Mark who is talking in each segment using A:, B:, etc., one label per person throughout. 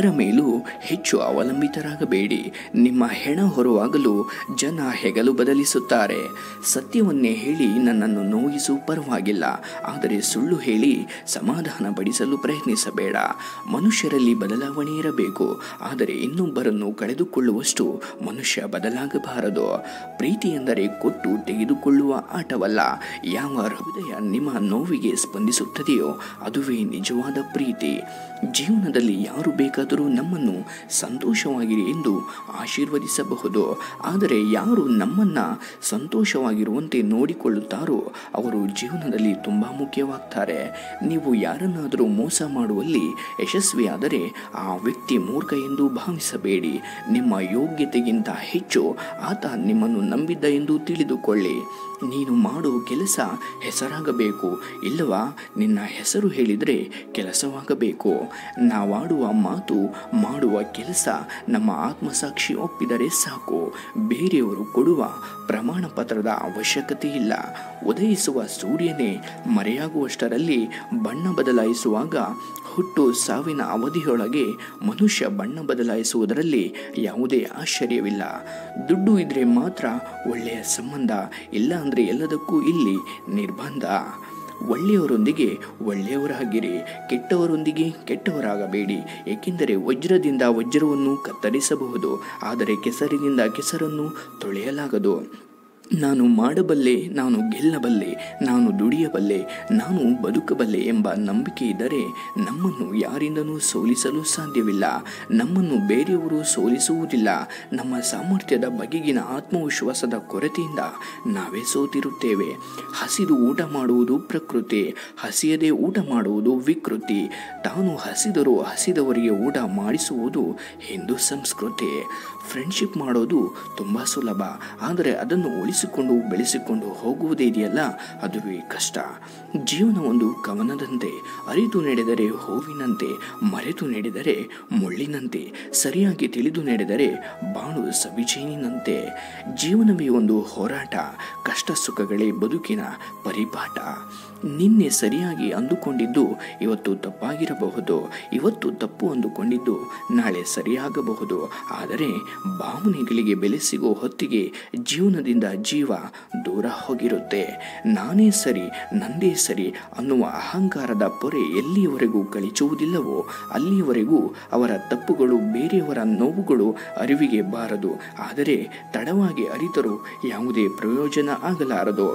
A: ಯಾರ ಮೇಲೂ ಹೆಚ್ಚು ಅವಲಂಬಿತರಾಗಬೇಡಿ ನಿಮ್ಮ ಹೆಣ ಹೊರವಾಗಲು ಜನ ಹೆಗಲು ಬದಲಿಸುತ್ತಾರೆ ಸತ್ಯವನ್ನೇ ಹೇಳಿ ನನ್ನನ್ನು ನೋಯಿಸು ಪರವಾಗಿಲ್ಲ ಆದರೆ ಸುಳ್ಳು ಹೇಳಿ ಸಮಾಧಾನ ಪಡಿಸಲು ಪ್ರಯತ್ನಿಸಬೇಡ ಮನುಷ್ಯರಲ್ಲಿ ಬದಲಾವಣೆ ಇರಬೇಕು ಆದರೆ ಇನ್ನೊಬ್ಬರನ್ನು ಕಳೆದುಕೊಳ್ಳುವಷ್ಟು ಮನುಷ್ಯ ಬದಲಾಗಬಾರದು ಪ್ರೀತಿ ಎಂದರೆ ಕೊಟ್ಟು ತೆಗೆದುಕೊಳ್ಳುವ ಆಟವಲ್ಲ ಯಾವ ಹೃದಯ ನಿಮ್ಮ ನೋವಿಗೆ ಸ್ಪಂದಿಸುತ್ತದೆಯೋ ಅದುವೇ ನಿಜವಾದ ಪ್ರೀತಿ ಜೀವನದಲ್ಲಿ ಯಾರು ಬೇಕಾದರೂ ನಮ್ಮನ್ನು ಸಂತೋಷವಾಗಿರಿ ಎಂದು ಆಶೀರ್ವದಿಸಬಹುದು ಆದರೆ ಯಾರು ನಮ್ಮನ್ನ ಸಂತೋಷವಾಗಿರುವಂತೆ ನೋಡಿಕೊಳ್ಳುತ್ತಾರೋ ಅವರು ಜೀವನದಲ್ಲಿ ತುಂಬ ಮುಖ್ಯವಾಗ್ತಾರೆ ನೀವು ಯಾರನ್ನಾದರೂ ಮೋಸ ಮಾಡುವಲ್ಲಿ ಯಶಸ್ವಿಯಾದರೆ ಆ ವ್ಯಕ್ತಿ ಮೂರ್ಖ ಎಂದು ಭಾವಿಸಬೇಡಿ ನಿಮ್ಮ ಯೋಗ್ಯತೆಗಿಂತ ಹೆಚ್ಚು ಆತ ನಿಮ್ಮನ್ನು ನಂಬಿದ್ದ ಎಂದು ತಿಳಿದುಕೊಳ್ಳಿ ನೀನು ಮಾಡುವ ಕೆಲಸ ಹೆಸರಾಗಬೇಕು ಇಲ್ಲವಾ ನಿನ್ನ ಹೆಸರು ಹೇಳಿದರೆ ಕೆಲಸವಾಗಬೇಕು ನಾವಾಡುವ ಮಾತು ಮಾಡುವ ಕೆಲಸ ನಮ್ಮ ಆತ್ಮಸಾಕ್ಷಿ ಒಪ್ಪಿದರೆ ಸಾಕು ಬೇರೆಯವರು ಕೊಡುವ ಪ್ರಮಾಣ ಪತ್ರದ ಅವಶ್ಯಕತೆ ಇಲ್ಲ ಉದಯಿಸುವ ಸೂರ್ಯನೇ ಮರೆಯಾಗುವಷ್ಟರಲ್ಲಿ ಬಣ್ಣ ಬದಲಾಯಿಸುವಾಗ ಹುಟ್ಟು ಸಾವಿನ ಅವಧಿಯೊಳಗೆ ಮನುಷ್ಯ ಬಣ್ಣ ಬದಲಾಯಿಸುವುದರಲ್ಲಿ ಯಾವುದೇ ಆಶ್ಚರ್ಯವಿಲ್ಲ ದುಡ್ಡು ಇದ್ರೆ ಮಾತ್ರ ಒಳ್ಳೆಯ ಸಂಬಂಧ ಇಲ್ಲ ಅಂದರೆ ಎಲ್ಲದಕ್ಕೂ ಇಲ್ಲಿ ನಿರ್ಬಂಧ ಒಳ್ಳೆಯವರೊಂದಿಗೆ ಒಳ್ಳೆಯವರಾಗಿರಿ ಕೆಟ್ಟವರೊಂದಿಗೆ ಕೆಟ್ಟವರಾಗಬೇಡಿ ಏಕೆಂದರೆ ವಜ್ರದಿಂದ ವಜ್ರವನ್ನು ಕತ್ತರಿಸಬಹುದು ಆದರೆ ಕೆಸರಿನಿಂದ ಕೆಸರನ್ನು ತೊಳೆಯಲಾಗದು ನಾನು ಮಾಡಬಲ್ಲೆ ನಾನು ಗೆಲ್ಲಬಲ್ಲೆ ನಾನು ದುಡಿಯಬಲ್ಲೆ ನಾನು ಬದುಕಬಲ್ಲೆ ಎಂಬ ನಂಬಿಕೆ ಇದ್ದರೆ ನಮ್ಮನ್ನು ಯಾರಿಂದನೂ ಸೋಲಿಸಲು ಸಾಧ್ಯವಿಲ್ಲ ನಮ್ಮನ್ನು ಬೇರೆಯವರು ಸೋಲಿಸುವುದಿಲ್ಲ ನಮ್ಮ ಸಾಮರ್ಥ್ಯದ ಬಗೆಗಿನ ಆತ್ಮವಿಶ್ವಾಸದ ಕೊರತೆಯಿಂದ ನಾವೇ ಸೋತಿರುತ್ತೇವೆ ಹಸಿದು ಊಟ ಮಾಡುವುದು ಪ್ರಕೃತಿ ಹಸಿಯದೆ ಊಟ ಮಾಡುವುದು ವಿಕೃತಿ ತಾನು ಹಸಿದರೂ ಹಸಿದವರಿಗೆ ಊಟ ಮಾಡಿಸುವುದು ಹಿಂದೂ ಸಂಸ್ಕೃತಿ ಫ್ರೆಂಡ್ಶಿಪ್ ಮಾಡೋದು ತುಂಬ ಸುಲಭ ಆದರೆ ಅದನ್ನು ಉಳಿಸಿಕೊಂಡು ಬೆಳೆಸಿಕೊಂಡು ಹೋಗುವುದೇ ಇದೆಯಲ್ಲ ಅದುವೇ ಕಷ್ಟ ಜೀವನ ಒಂದು ಕವನದಂತೆ ಅರಿತು ನಡೆದರೆ ಹೂವಿನಂತೆ ಮರೆತು ನಡೆದರೆ ಮುಳ್ಳಿನಂತೆ ಸರಿಯಾಗಿ ತಿಳಿದು ನಡೆದರೆ ಬಾಳು ಸವಿಜೇನಿನಂತೆ ಜೀವನವೇ ಒಂದು ಹೋರಾಟ ಕಷ್ಟ ಸುಖಗಳೇ ಬದುಕಿನ ಪರಿಪಾಠ ನಿನ್ನೆ ಸರಿಯಾಗಿ ಅಂದುಕೊಂಡಿದ್ದು ಇವತ್ತು ತಪ್ಪಾಗಿರಬಹುದು ಇವತ್ತು ತಪ್ಪು ಅಂದುಕೊಂಡಿದ್ದು ನಾಳೆ ಸರಿಯಾಗಬಹುದು ಆದರೆ ಭಾವನೆಗಳಿಗೆ ಬೆಲೆ ಸಿಗೋ ಹೊತ್ತಿಗೆ ಜೀವನದಿಂದ ಜೀವ ದೂರ ಹೋಗಿರುತ್ತೆ ನಾನೇ ಸರಿ ನಂದೇ ಸರಿ ಅನ್ನುವ ಅಹಂಕಾರದ ಪೊರೆ ಎಲ್ಲಿಯವರೆಗೂ ಕಳಿಚುವುದಿಲ್ಲವೋ ಅಲ್ಲಿಯವರೆಗೂ ಅವರ ತಪ್ಪುಗಳು ಬೇರೆಯವರ ನೋವುಗಳು ಅರಿವಿಗೆ ಬಾರದು ಆದರೆ ತಡವಾಗಿ ಅರಿತರೂ ಯಾವುದೇ ಪ್ರಯೋಜನ ಆಗಲಾರದು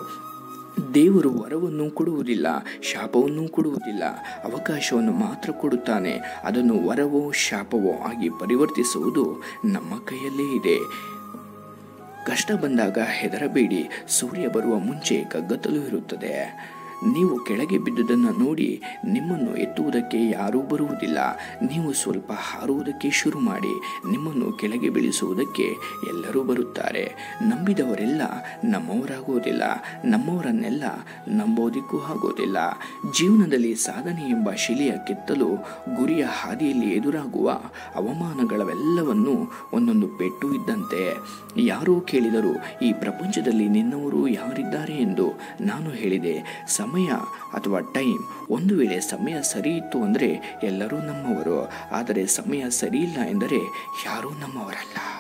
A: ದೇವರು ವರವನ್ನು ಕೊಡುವುದಿಲ್ಲ ಶಾಪವನ್ನು ಕೊಡುವುದಿಲ್ಲ ಅವಕಾಶವನ್ನು ಮಾತ್ರ ಕೊಡುತ್ತಾನೆ ಅದನ್ನು ವರವೋ ಶಾಪವೋ ಆಗಿ ಪರಿವರ್ತಿಸುವುದು ನಮ್ಮ ಕೈಯಲ್ಲೇ ಇದೆ ಕಷ್ಟ ಬಂದಾಗ ಹೆದರಬೇಡಿ ಸೂರ್ಯ ಬರುವ ಮುಂಚೆ ಕಗ್ಗತ್ತಲು ಇರುತ್ತದೆ ನೀವು ಕೆಳಗೆ ಬಿದ್ದುದನ್ನು ನೋಡಿ ನಿಮ್ಮನ್ನು ಎತ್ತುವುದಕ್ಕೆ ಯಾರೂ ಬರುವುದಿಲ್ಲ ನೀವು ಸ್ವಲ್ಪ ಹಾರುವುದಕ್ಕೆ ಶುರು ಮಾಡಿ ನಿಮ್ಮನ್ನು ಕೆಳಗೆ ಬೀಳಿಸುವುದಕ್ಕೆ ಎಲ್ಲರೂ ಬರುತ್ತಾರೆ ನಂಬಿದವರೆಲ್ಲ ನಮ್ಮವರಾಗುವುದಿಲ್ಲ ನಮ್ಮವರನ್ನೆಲ್ಲ ನಂಬೋದಿಕ್ಕೂ ಆಗೋದಿಲ್ಲ ಜೀವನದಲ್ಲಿ ಸಾಧನೆ ಎಂಬ ಶಿಲೆಯ ಕೆತ್ತಲು ಗುರಿಯ ಹಾದಿಯಲ್ಲಿ ಎದುರಾಗುವ ಅವಮಾನಗಳವೆಲ್ಲವನ್ನು ಒಂದೊಂದು ಪೆಟ್ಟು ಇದ್ದಂತೆ ಯಾರೋ ಕೇಳಿದರು ಈ ಪ್ರಪಂಚದಲ್ಲಿ ನಿನ್ನವರು ಯಾರಿದ್ದಾರೆ ಎಂದು ನಾನು ಹೇಳಿದೆ ಸಮಯ ಅಥವಾ ಟೈಮ್ ಒಂದು ವೇಳೆ ಸಮಯ ಸರಿ ಇತ್ತು ಅಂದರೆ ಎಲ್ಲರೂ ನಮ್ಮವರು ಆದರೆ ಸಮಯ ಸರಿಯಿಲ್ಲ ಎಂದರೆ ಯಾರೂ ನಮ್ಮವರಲ್ಲ